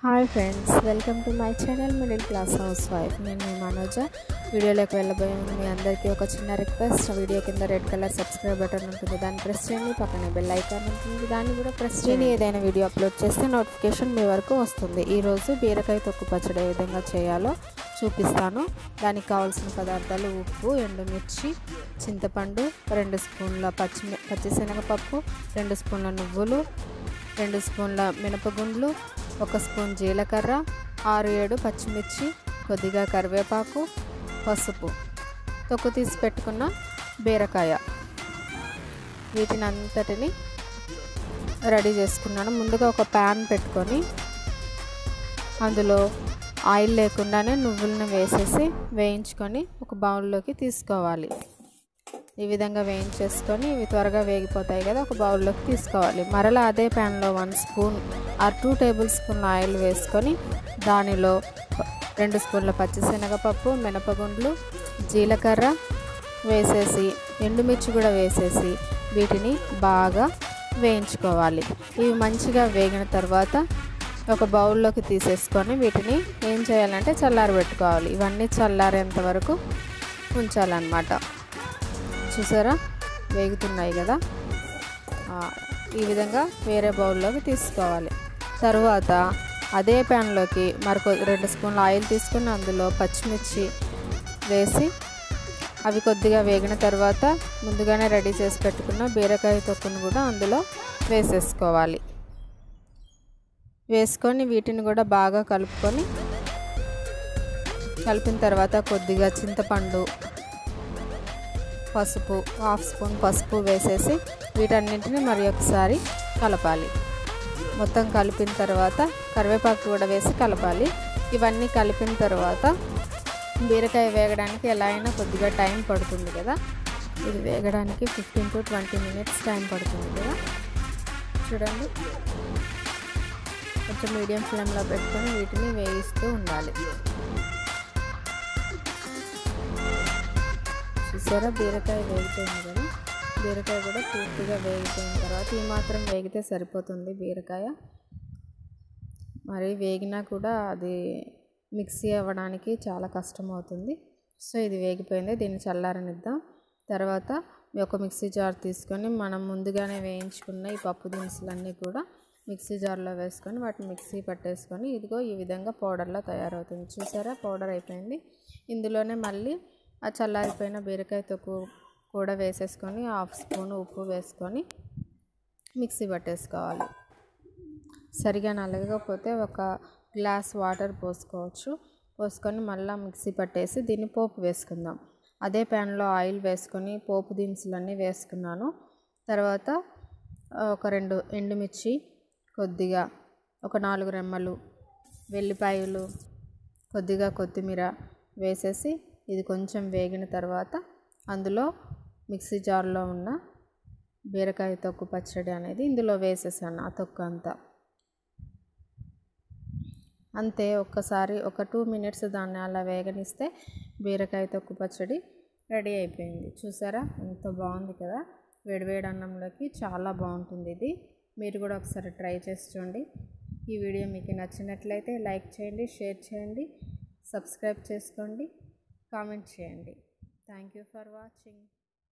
hi friends welcome to my channel middle class housewife నేను మీ మనోజ వీడియోలోకి వెళ్ళబోయే ముందు మీ అందరికీ ఒక చిన్న రిక్వెస్ట్ వీడియో కింద రెడ్ కలర్ సబ్స్క్రైబ్ బటన్ ఉంటుంది దాన్ని ప్రెస్ చేయండి పక్కనే బెల్ ఐకాన్ ఉంటుంది దాన్ని కూడా ప్రెస్ చేయండి ఏదైనా వీడియో అప్లోడ్ చేస్తే నోటిఫికేషన్ మీ వరకు వస్తుంది ఈరోజు బీరకాయ తొక్కు పచ్చడి ఏ విధంగా చేయాలో చూపిస్తాను దానికి కావాల్సిన పదార్థాలు ఉప్పు ఎండుమిర్చి చింతపండు రెండు స్పూన్ల పచ్చి పచ్చిశనగపప్పు రెండు స్పూన్ల నువ్వులు రెండు స్పూన్ల మినపగుండ్లు ఒక స్పూన్ జీలకర్ర ఆరు ఏడు పచ్చిమిర్చి కొద్దిగా కరివేపాకు పసుపు తొక్కు తీసి పెట్టుకున్న బీరకాయ వీటిని అంతటిని రెడీ చేసుకున్నాను ముందుగా ఒక ప్యాన్ పెట్టుకొని అందులో ఆయిల్ లేకుండానే నువ్వులను వేసేసి వేయించుకొని ఒక బౌల్లోకి తీసుకోవాలి ఈ విధంగా వేయించేసుకొని ఇవి త్వరగా వేగిపోతాయి కదా ఒక బౌల్లోకి తీసుకోవాలి మరలా అదే ప్యాన్లో one spoon or two tablespoon oil వేసుకొని దానిలో రెండు స్పూన్ల పచ్చిశనగపప్పు మినపగుండ్లు జీలకర్ర వేసేసి ఎండుమిర్చి కూడా వేసేసి వీటిని బాగా వేయించుకోవాలి ఇవి మంచిగా వేగిన తర్వాత ఒక బౌల్లోకి తీసేసుకొని వీటిని ఏం చేయాలంటే చల్లారి పెట్టుకోవాలి ఇవన్నీ చల్లారేంత వరకు ఉంచాలన్నమాట చూసారా వేగుతున్నాయి కదా ఈ విధంగా వేరే బౌల్లోకి తీసుకోవాలి తరువాత అదే ప్యాన్లోకి మరొక రెండు స్పూన్ల ఆయిల్ తీసుకుని అందులో పచ్చిమిర్చి వేసి అవి కొద్దిగా వేగిన తర్వాత ముందుగానే రెడీ చేసి పెట్టుకున్న బీరకాయ తొక్కును కూడా అందులో వేసేసుకోవాలి వేసుకొని వీటిని కూడా బాగా కలుపుకొని కలిపిన తర్వాత కొద్దిగా చింతపండు పసుపు హాఫ్ స్పూన్ పసుపు వేసేసి వీటన్నింటిని మరి ఒకసారి కలపాలి మొత్తం కలిపిన తర్వాత కరివేపాకు కూడా వేసి కలపాలి ఇవన్నీ కలిపిన తర్వాత బీరకాయ వేగడానికి ఎలా అయినా కొద్దిగా టైం పడుతుంది కదా ఇది వేగడానికి fifteen to twenty minutes time పడుతుంది కదా చూడండి కొంచెం మీడియం ఫ్లేమ్లో పెట్టుకొని వీటిని వేయిస్తూ ఉండాలి చూసారా బీరకాయ వేగిపోయింది కదా బీరకాయ కూడా పూర్తిగా వేగిపోయిన తర్వాత ఈ మాత్రం వేగితే సరిపోతుంది బీరకాయ మరి వేగినా కూడా అది మిక్సీ అవ్వడానికి చాలా కష్టం అవుతుంది సో ఇది వేగిపోయింది దీన్ని చల్లారనిద్దాం తర్వాత ఒక మిక్సీ జార్ తీసుకొని మనం ముందుగానే వేయించుకున్న ఈ పప్పు దినుసులన్నీ కూడా మిక్సీ జార్లో వేసుకొని వాటిని మిక్సీ పట్టేసుకొని ఇదిగో ఈ విధంగా పౌడర్లా తయారవుతుంది చూసారా పౌడర్ అయిపోయింది ఇందులోనే మళ్ళీ ఆ చల్లారిపోయిన బీరకాయ తొక్కు కూడా వేసేసుకొని హాఫ్ స్పూన్ ఉప్పు వేసుకొని మిక్సీ పట్టేసుకోవాలి సరిగా నలగకపోతే ఒక గ్లాస్ వాటర్ పోసుకోవచ్చు పోసుకొని మళ్ళీ మిక్సీ పట్టేసి దీన్ని పోపు వేసుకుందాం అదే ప్యాన్లో ఆయిల్ వేసుకొని పోపు దినుసులన్నీ వేసుకున్నాను తర్వాత ఒక రెండు ఎండుమిర్చి కొద్దిగా ఒక నాలుగు రెమ్మలు వెల్లిపాయలు కొద్దిగా కొత్తిమీర వేసేసి ఇది కొంచెం వేగిన తర్వాత అందులో మిక్సీ జార్లో ఉన్న బీరకాయ తొక్కు పచ్చడి అనేది ఇందులో వేసేసాను ఆ తొక్కు అంతా అంతే ఒక్కసారి ఒక టూ మినిట్స్ దాన్ని అలా వేగనిస్తే బీరకాయ తొక్కు పచ్చడి రెడీ అయిపోయింది చూసారా ఎంత బాగుంది కదా వేడివేడి అన్నంలోకి చాలా బాగుంటుంది ఇది మీరు కూడా ఒకసారి ట్రై చేసి చూడండి ఈ వీడియో మీకు నచ్చినట్లయితే లైక్ చేయండి షేర్ చేయండి సబ్స్క్రైబ్ చేసుకోండి కామెంట్ చేయండి థ్యాంక్ యూ ఫర్ వాచింగ్